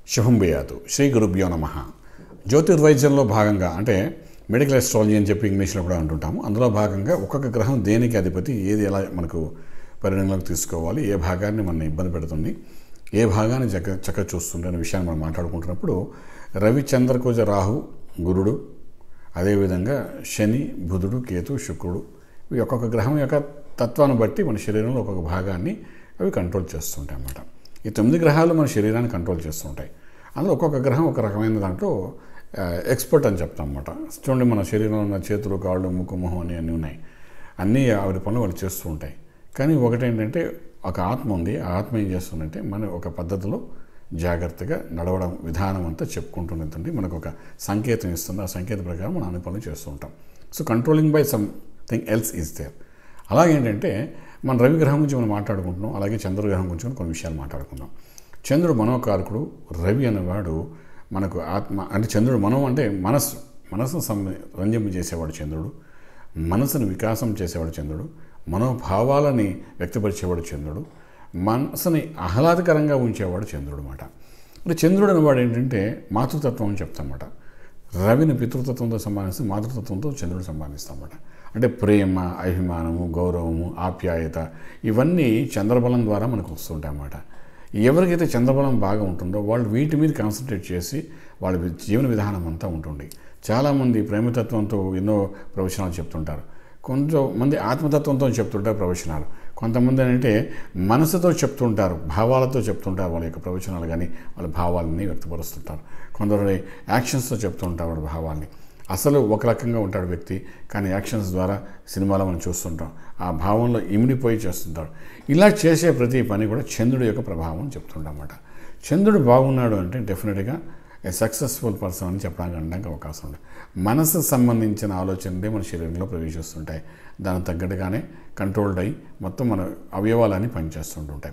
శుభం బియాదు శ్రీ గురుభ్యో నమ జ్యోతిర్వైద్యంలో భాగంగా అంటే మెడికల్ ఎస్ట్రాలజీ అని చెప్పి ఇంగ్లీష్లో కూడా అంటుంటాము అందులో భాగంగా ఒక్కొక్క గ్రహం దేనికి అధిపతి ఏది ఎలా మనకు పరిగణలోకి తీసుకోవాలి ఏ భాగాన్ని మన ఇబ్బంది పెడుతుంది ఏ భాగాన్ని చక్క చక్క చూస్తుంది అనే విషయాన్ని మనం మాట్లాడుకుంటున్నప్పుడు రవి చంద్రకుజ రాహు గురుడు అదేవిధంగా శని బుధుడు కేతు శుక్రుడు ఇవి ఒక్కొక్క గ్రహం యొక్క తత్వాన్ని బట్టి మన శరీరంలో ఒక్కొక్క భాగాన్ని అవి కంట్రోల్ చేస్తుంటాయి అన్నమాట ఈ తొమ్మిది గ్రహాలు మన శరీరాన్ని కంట్రోల్ చేస్తుంటాయి అందులో ఒక్కొక్క గ్రహం ఒక రకమైన దాంట్లో ఆ, ఎక్స్పర్ట్ అని చెప్తాం అన్నమాట చూడండి మన శరీరంలో ఉన్న చేతులు కాళ్ళు ముక్కు మొహం అని అన్నీ ఉన్నాయి అన్నీ ఆవిడ పనులు వాళ్ళు చేస్తూ ఉంటాయి కానీ ఒకటేంటంటే ఒక ఆత్మ ఉంది ఆ ఆత్మ ఏం చేస్తుందంటే మన ఒక పద్ధతిలో జాగ్రత్తగా నడవడం విధానం అంతా చెప్పుకుంటున్నదండి మనకు ఒక సంకేతం ఇస్తుంది ఆ సంకేతం ప్రకారం మనం అన్ని పనులు చేస్తూ ఉంటాం so controlling by something else is there అలాగేంటంటే మన రవి గ్రహం గురించి మనం మాట్లాడుకుంటున్నాం అలాగే చంద్రగ్రహం గురించి కూడా కొన్ని విషయాలు మాట్లాడుకుందాం చంద్రుడు మనోకారకుడు రవి అనేవాడు మనకు ఆత్మ అంటే చంద్రుడు మనం అంటే మనస్సు మనస్సును సం రంజింప చేసేవాడు చంద్రుడు మనసును వికాసం చేసేవాడు చంద్రుడు మనోభావాలని వ్యక్తపరిచేవాడు చంద్రుడు మనసుని ఆహ్లాదకరంగా ఉంచేవాడు చంద్రుడు అన్నమాట అంటే చంద్రుడు అనేవాడు ఏంటంటే మాతృతత్వం అని చెప్తామన్నమాట రవిని పితృతత్వంతో సంబంధిస్తూ మాతృతత్వంతో చంద్రుడు సంబంధిస్తామన్నమాట అంటే ప్రేమ అభిమానము గౌరవము ఆప్యాయత ఇవన్నీ చంద్రబలం ద్వారా మనకు వస్తుంటాయి అన్నమాట ఎవరికైతే చంద్రబలం బాగా ఉంటుందో వాళ్ళు వీటి మీద కాన్సన్ట్రేట్ చేసి వాళ్ళ వి- జీవన విధానం అంతా ఉంటుంది చాలామంది ప్రేమతత్వంతో ఎన్నో ప్రవచనాలు చెప్తుంటారు కొంచెం మంది ఆత్మతత్వంతో చెప్తుంటారు ప్రవచనాలు కొంతమంది అంటే మనసుతో చెప్తుంటారు భావాలతో చెప్తుంటారు వాళ్ళ యొక్క ప్రవచనాలు కానీ వాళ్ళ భావాలని వ్యక్తపరుస్తుంటారు కొందరు యాక్షన్స్తో చెప్తుంటారు వాళ్ళ భావాల్ని అసలు ఒక రకంగా ఉంటాడు వ్యక్తి కానీ యాక్షన్స్ ద్వారా సినిమాలో మనం చూస్తుంటాం ఆ భావంలో ఇమిడిపోయి చేస్తుంటారు ఇలా చేసే ప్రతి పని కూడా చంద్రుడి యొక్క ప్రభావం చెప్తుంటాం అన్నమాట చంద్రుడు బాగున్నాడు అంటే డెఫినెట్గా ఏ సక్సెస్ఫుల్ పర్సన్ అని చెప్పడానికి అనడానికి అవకాశం ఉంది మనసుకు సంబంధించిన ఆలోచనలే మన శరీరంలో ప్రవేశిస్తుంటాయి దానికి తగ్గట్టుగానే కంట్రోల్డ్ అయ్యి మొత్తం మన అవయవాలన్నీ పనిచేస్తుంటుంటాయి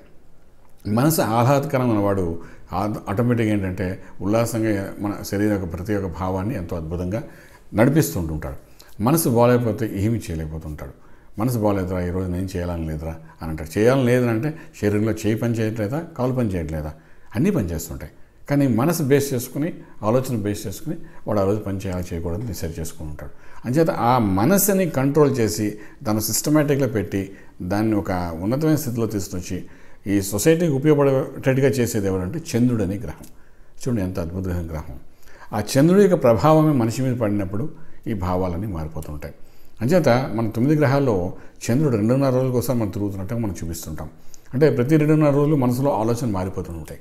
మనసు ఆహ్లాదకరమైన వాడు ఆ- ఆటోమేటిక్గా ఏంటంటే ఉల్లాసంగా మన శరీరం యొక్క ప్రతి ఒక్క భావాన్ని ఎంతో అద్భుతంగా నడిపిస్తుంటుంటాడు మనసు బాగాలేకపోతే ఏమీ చేయలేకపోతుంటాడు మనసు బాగాలేదురా ఈరోజు నేను చేయాలని లేదురా అని అంటాడు చేయాలని లేదని అంటే శరీరంలో చేయి పని చేయట్లేదా కాలు పని చేయట్లేదా అన్నీ పని చేస్తుంటాయి కానీ మనసు బేస్ చేసుకుని ఆలోచన బేస్ చేసుకుని వాడు ఆ రోజు పని చేయాలి చేయకూడదు డిసైడ్ చేసుకుని ఉంటాడు అంచేత ఆ మనసుని కంట్రోల్ చేసి దాన్ని సిస్టమేటిక్గా పెట్టి దాన్ని ఒక ఉన్నతమైన స్థితిలో తీసుకొచ్చి ఈ సొసైటీకి ఉపయోగపడేటట్టుగా చేసేది ఎవరంటే చంద్రుడు అనే గ్రహం చూడండి ఎంత అద్భుతమైన గ్రహం ఆ చంద్రుడి యొక్క ప్రభావమే మనిషి మీద పడినప్పుడు ఈ భావాలన్నీ మారిపోతుంటాయి అంచేత మన తొమ్మిది గ్రహాల్లో చంద్రుడు రెండున్నర రోజుల కోసం మనం తిరుగుతున్నట్టుగా మనం చూపిస్తుంటాం అంటే ప్రతి రెండున్నర రోజులు మనసులో ఆలోచన మారిపోతుంటాయి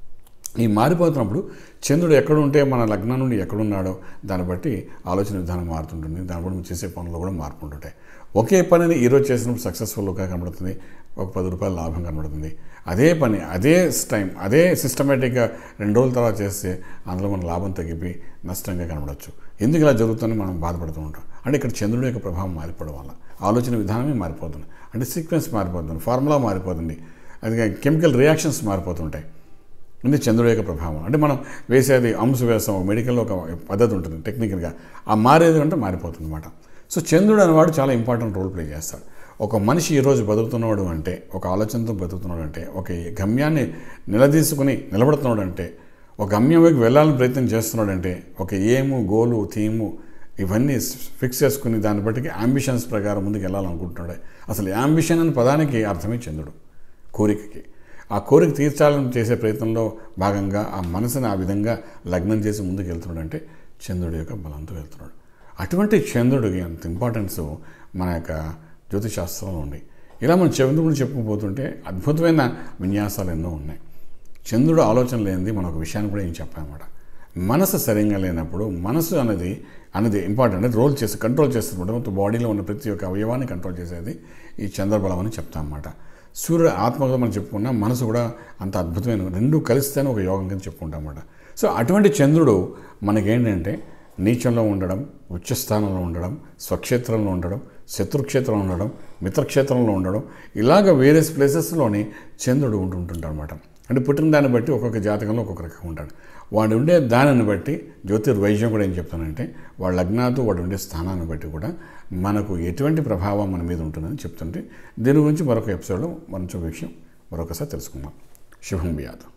ఈ మారిపోతున్నప్పుడు చంద్రుడు ఎక్కడ ఉంటే మన లగ్నం నుండి ఎక్కడున్నాడో దాన్ని బట్టి ఆలోచన విధానం మారుతుంటుంది దాన్ని బట్టి మనం చేసే పనులు కూడా మార్పు ఉంటుంటాయి ఒకే పనిని ఈరోజు చేసినప్పుడు సక్సెస్ఫుల్గా కనబడుతుంది ఒక పది రూపాయల లాభం కనబడుతుంది అదే పని అదే టైం అదే సిస్టమేటిక్గా రెండు రోజుల తర్వాత చేస్తే అందులో మన లాభం తగ్గిపోయి నష్టంగా కనబడవచ్చు ఎందుకు ఇలా జరుగుతుందని మనం బాధపడుతూ ఉంటాం అంటే ఇక్కడ చంద్రుడి యొక్క ప్రభావం మారిపోవడం వల్ల ఆలోచన విధానమే మారిపోతుంది అంటే సీక్వెన్స్ మారిపోతుంది ఫార్ములా మారిపోతుంది అది కెమికల్ రియాక్షన్స్ మారిపోతుంటాయి ఇది చంద్రుడి యొక్క ప్రభావం అంటే మనం వేసేది అంశ వేస్తాం ఒక మెడికల్లో ఒక పద్ధతి ఉంటుంది టెక్నికల్గా ఆ మారేది అంటే మారిపోతుంది అనమాట సో చంద్రుడు అనేవాడు చాలా ఇంపార్టెంట్ రోల్ ప్లే చేస్తాడు ఒక మనిషి ఈరోజు బతుకుతున్నాడు అంటే ఒక ఆలోచనతో బతుకుతున్నాడు అంటే ఒక గమ్యాన్ని నిలదీసుకుని నిలబడుతున్నాడు అంటే ఒక గమ్యం వైపు వెళ్ళాలని ప్రయత్నం చేస్తున్నాడంటే ఒక ఏము గోలు థీము ఇవన్నీ ఫిక్స్ చేసుకుని దాన్ని బట్టి అంబిషన్స్ ప్రకారం ముందుకు వెళ్ళాలనుకుంటున్నాడు అసలు యాంబిషన్ అనే పదానికి అర్థమే చంద్రుడు కోరికకి ఆ కోరిక తీర్చాలని చేసే ప్రయత్నంలో భాగంగా ఆ మనసుని ఆ విధంగా లగ్నం చేసి ముందుకు వెళ్తున్నాడు అంటే చంద్రుడి యొక్క బలంతో వెళ్తున్నాడు అటువంటి చంద్రుడికి అంత ఇంపార్టెన్స్ మన యొక్క జ్యోతిశాస్త్రంలో ఉంది ఇలా మనం చంద్రుడిని చెప్పుకుపోతుంటే అద్భుతమైన విన్యాసాలు ఎన్నో ఉన్నాయి చంద్రుడు ఆలోచన లేనిది మనం ఒక విషయాన్ని కూడా ఏం చెప్పామన్నమాట మనసు సరిగ్గా లేనప్పుడు మనసు అనేది అనేది ఇంపార్టెంట్ అనేది రోల్ చేసి కంట్రోల్ చేస్తున్నప్పుడు మొత్తం బాడీలో ఉన్న ప్రతి ఒక్క అవయవాన్ని కంట్రోల్ చేసేది ఈ చంద్రబలం అని చెప్తాం అన్నమాట సూర్యుడు ఆత్మగా మనం చెప్పుకున్నా మనసు కూడా అంత అద్భుతమైన రెండు కలిస్తేనే ఒక యోగం కింద చెప్పుకుంటాం అన్నమాట సో అటువంటి చంద్రుడు మనకేంటంటే నీచంలో ఉండడం ఉచ్చస్థానంలో ఉండడం స్వక్షేత్రంలో ఉండడం శత్రుక్షేత్రంలో ఉండడం మిత్రక్షేత్రంలో ఉండడం ఇలాగ వేరియస్ ప్లేసెస్లోని చంద్రుడు ఉంటుంటాడు అనమాట అంటే పుట్టిన దాన్ని బట్టి ఒక్కొక్క జాతకంలో ఒక్కొక్క రకంగా ఉంటాడు వాడు ఉండే దానిని బట్టి జ్యోతిర్వైద్యం కూడా ఏం చెప్తానంటే వాళ్ళ లగ్నాతో వాడు ఉండే స్థానాన్ని బట్టి కూడా మనకు ఎటువంటి ప్రభావం మన మీద ఉంటుందని చెప్తుంటే దీని గురించి మరొక ఎపిసోడ్లో మంచి విషయం మరొకసారి తెలుసుకుందాం శుభం బియాదు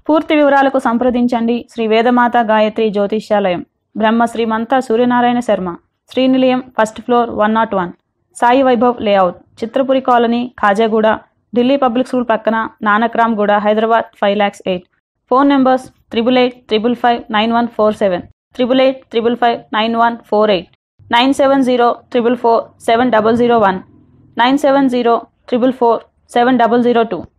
పూర్తి వివరాలకు సంప్రదించండి Shri Vedamata Gayatri Jyotishyalayam Brahma Srimanta Suryanarayana Sharma Srinilayam first floor one nought one Sai Vaibhav layout Chitrapuri colony Khajaguda Delhi Public School పక్కన Nanakramguda Hyderabad five lakhs eight phone numbers triple eight triple five nine one four seven triple eight triple five nine one four eight nine seven zero triple four seven double zero one nine seven zero triple four seven double zero two